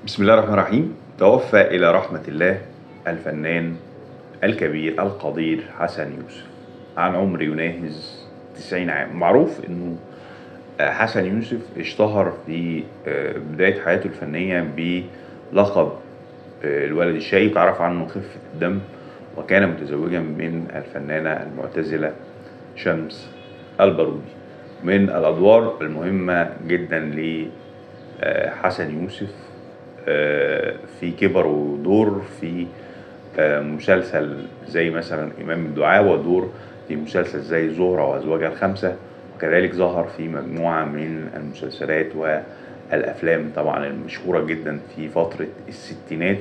بسم الله الرحمن الرحيم توفى إلى رحمة الله الفنان الكبير القدير حسن يوسف عن عمر يناهز 90 عام معروف انه حسن يوسف اشتهر في بداية حياته الفنية بلقب الولد الشقي تعرف عنه خفة الدم وكان متزوجا من الفنانة المعتزلة شمس البارودي من الأدوار المهمة جدا لحسن يوسف في كبر ودور في مسلسل زي مثلا إمام الدعاء ودور في مسلسل زي زهرة وأزواجها الخمسة وكذلك ظهر في مجموعة من المسلسلات والأفلام طبعا المشهورة جدا في فترة الستينات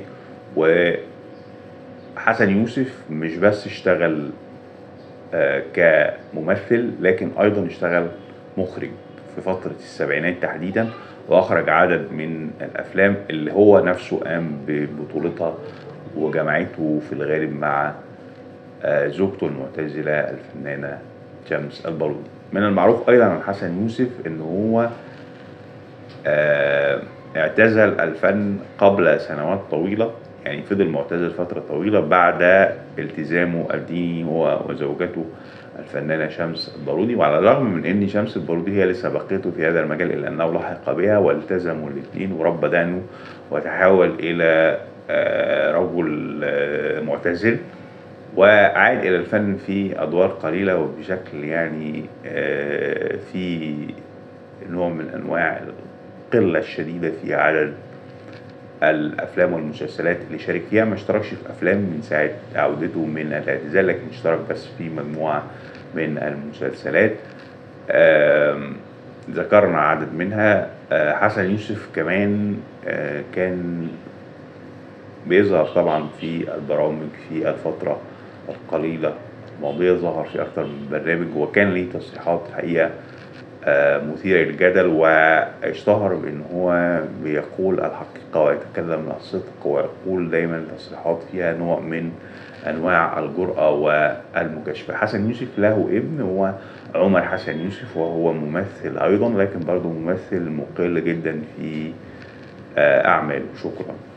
وحسن يوسف مش بس اشتغل كممثل لكن أيضا اشتغل مخرج في فترة السبعينات تحديدا وأخرج عدد من الأفلام اللي هو نفسه قام ببطولتها وجمعته في الغالب مع زوجته المعتزلة الفنانة شمس البارودي من المعروف أيضا عن حسن يوسف إن هو اعتزل الفن قبل سنوات طويلة يعني فضل معتزل فترة طويلة بعد التزامه الديني هو وزوجته الفنانة شمس البارودي وعلى الرغم من ان شمس البارودي هي لسه بقيته في هذا المجال الا انه لحق بها والتزموا الاثنين ورب دانه وتحول الى رجل معتزل وعاد الى الفن في ادوار قليله وبشكل يعني في نوع من انواع القله الشديده في عدد الافلام والمسلسلات اللي شارك فيها ما اشتركش في افلام من ساعه عودته من الاعتزال لكن اشترك بس في مجموعه من المسلسلات ذكرنا عدد منها حسن يوسف كمان كان بيظهر طبعا في البرامج في الفترة القليلة الماضية ظهر في أكثر من برنامج وكان ليه تصريحات الحقيقة مثيرة للجدل واشتهر بأن هو بيقول الحقيقة ويتكلم الصدق ويقول دايما تصريحات فيها نوع من أنواع الجرأة والمجاشفة حسن يوسف له ابن هو عمر حسن يوسف وهو ممثل أيضا لكن برضه ممثل مقل جدا في أعماله شكرا